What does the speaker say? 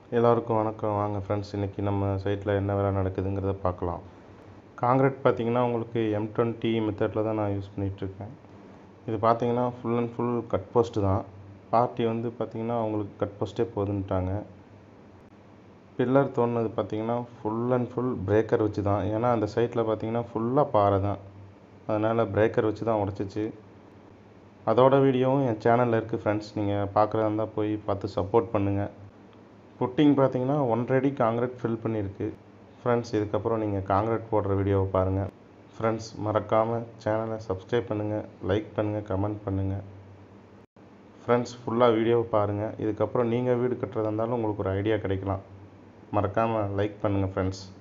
எல்லோருக்கும் வணக்கம் வாங்க ஃப்ரெண்ட்ஸ் இன்றைக்கி நம்ம சைட்டில் என்ன வேலை நடக்குதுங்கிறத பார்க்கலாம் காங்கிரீட் பார்த்தீங்கன்னா உங்களுக்கு எம் டுவெண்ட்டி மெத்தடில் தான் நான் யூஸ் பண்ணிகிட்ருக்கேன் இது பார்த்தீங்கன்னா full and full cut post தான் பார்ட்டி வந்து பார்த்தீங்கன்னா அவங்களுக்கு கட் போஸ்ட்டே போதுன்ட்டாங்க பில்லர் தோணுனது பார்த்தீங்கன்னா ஃபுல் அண்ட் ஃபுல் பிரேக்கர் வச்சு தான் ஏன்னா அந்த சைட்டில் பார்த்தீங்கன்னா ஃபுல்லாக பாறை தான் அதனால் பிரேக்கர் வச்சு தான் உடச்சிச்சு அதோட வீடியோவும் என் சேனலில் இருக்குது ஃப்ரெண்ட்ஸ் நீங்கள் பார்க்குறதா இருந்தால் போய் பார்த்து சப்போர்ட் பண்ணுங்கள் புட்டிங் பார்த்தீங்கன்னா ஒன்றரை அடி காங்கிரீட் ஃபில் பண்ணியிருக்கு ஃப்ரெண்ட்ஸ் இதுக்கப்புறம் நீங்கள் காங்கிரீட் போடுற வீடியோவை பாருங்கள் ஃப்ரெண்ட்ஸ் மறக்காமல் சேனலை சப்ஸ்கிரைப் பண்ணுங்கள் லைக் பண்ணுங்கள் கமெண்ட் பண்ணுங்கள் ஃப்ரெண்ட்ஸ் ஃபுல்லாக வீடியோவை பாருங்கள் இதுக்கப்புறம் நீங்கள் வீடு கட்டுறதா இருந்தாலும் உங்களுக்கு ஒரு ஐடியா கிடைக்கலாம் மறக்காமல் லைக் பண்ணுங்கள் ஃப்ரெண்ட்ஸ்